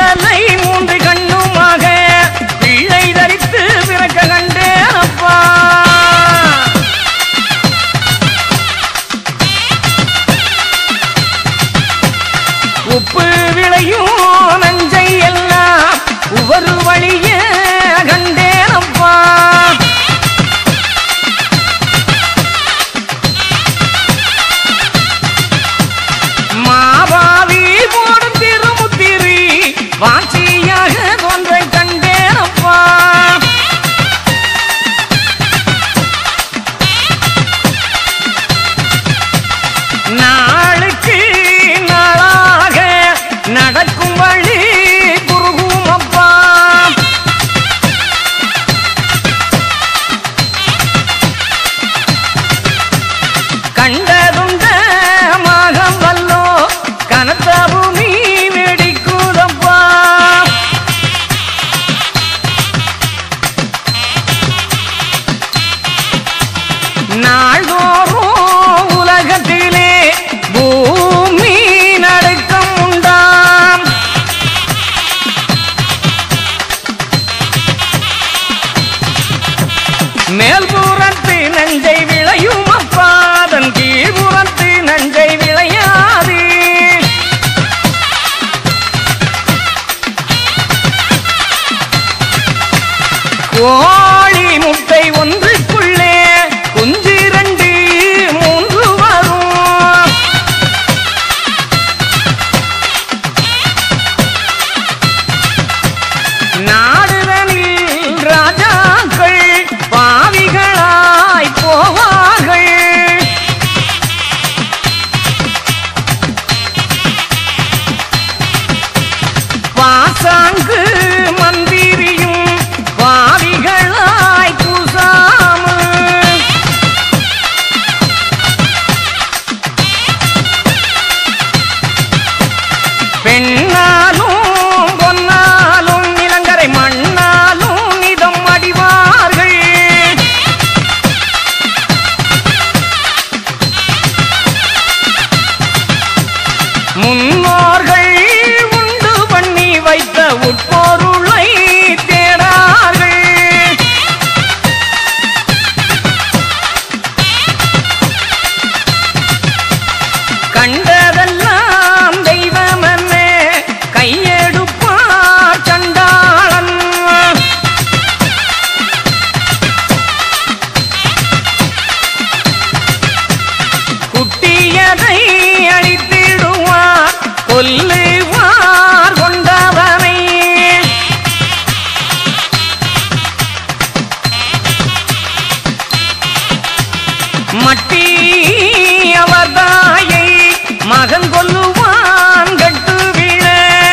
சுடலை மூன்று கண்ணுமாக பிள்ளை தரித்து பிறக்க கண்டேன் அப்பா உப்பு விளையும் நஞ்சை எல்லாம் ஒவ்வொரு வழிய கண்டேன் அப்பா மாபாவி போடும் திருமுத்திரி வாட்சியாக ஒன்றை கண்டேன் அப்பா நாளுக்கு நாளாக நடக்கும் வழி குருகும் அப்பா கண்டதுண்ட மாகம் வல்லோ கனத்த பூமி வெடிக்குதப்பா நாள்தோறும் உலகத்திலே பூமி நடுக்கம் உண்டாம் மேல்புறத்து நஞ்சை விளையும் அப்பாதன் கீழ்புறத்து நஞ்சை விளையாது கோழி முட்டை ஒன்றுக்குள்ளே குஞ்சு ரெண்டு மூன்று வரும் நாடுதனில் ராஜாக்கள் பாவிகளாய் போவார்கள் பாசாங்கு மந்திரியும் பாவிகளாய் பூசாமல் பெண்ணாலும் பொன்னாலும் இளங்கரை மண்ணாலும் நிதம் அடிவார்கள் முன்னோர்கள் உண்டு பண்ணி வைத்த உட்பொருளை தேடார்கள் கண்டதெல்லாம் தெய்வமென்னே கையெடுப்பார் சண்டாளன் குட்டியதை அழித்திடுவார் கொல்லுவார் கொண்டவனை மட்டி அவர்தாயை மகன் கொல்லுவான் கட்டு விழ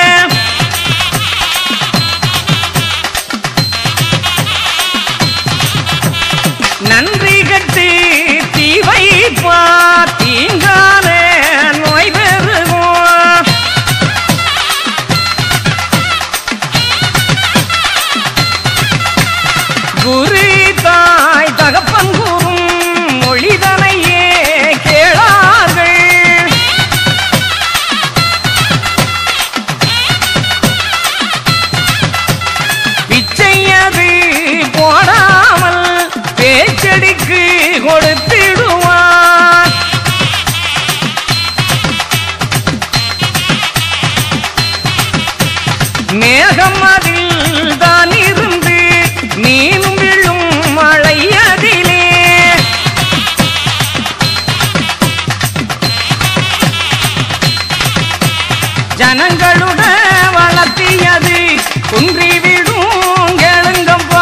நன்றி கட்டு தீ வைப்பார் தீங்கான நோய் பெறுவோம் குரு தாய் தகப்பன் கூறும் மொழிதனையே கேளார்கள் பிச்சையது போடாமல் பேச்சடிக்கு கொடுத்திடுவான் மேகம் அதில் தான் இருந்து நீனும் விழும் மழை அதிலே ஜனங்களுட வளர்த்தியது குன்றி விடும் கேளுங்கப்பா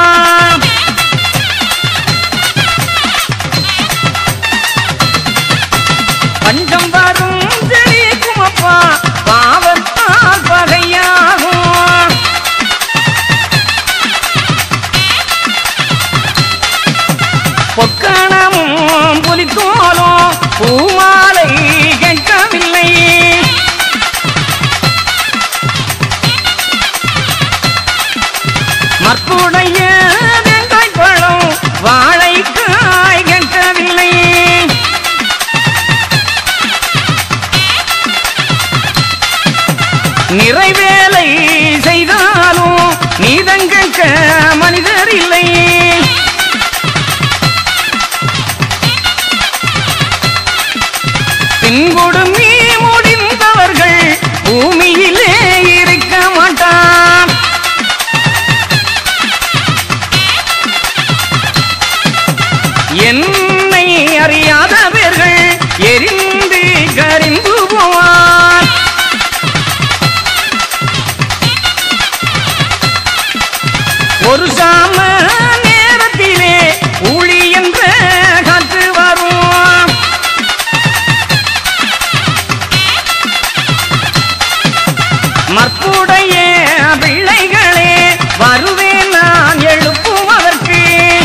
பஞ்சம் வரும் தெளிக்குமப்பா பாவத்தால் பகையாகும் பொக்கணமும் புலித்தோலும் பூமாலை கேட்கவில்லை மற்புடைய வெங்காய் பழம் வாழைக்காய் கேட்கவில்லை நிறைவேலை செய் தடுக்க மனிதர் இல்லை பின்புடுமி முடிந்தவர்கள் பூமியிலே இருக்க மாட்டான் என்னை அறியாதவர்கள் எரிந்து கரிந்து போவான் ஒரு சாம நேரத்திலே ஊழி என்ற காற்று வரும் மற்புடைய பிள்ளைகளே வருவேன் நான் எழுப்புவதற்கு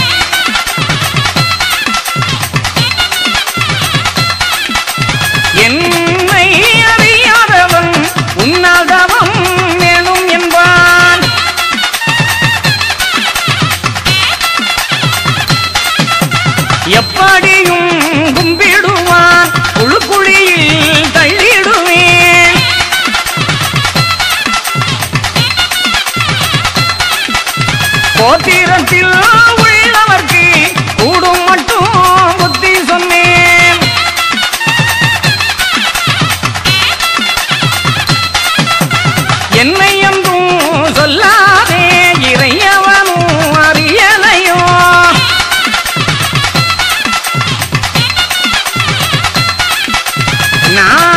என்னை அறியாதவன் உன்னாதவம் வேணும் என்பான் எப்படியும் கும்பிடுவான் குழு குழியில் தள்ளிடுவேன் கோத்திரத்தில் உள்ளவர்க்கு கூடும் மட்டும் புத்தி சொன்னேன் என்னை என்றும் சொல்லாதே இறையவனும் அறியலையோ நான்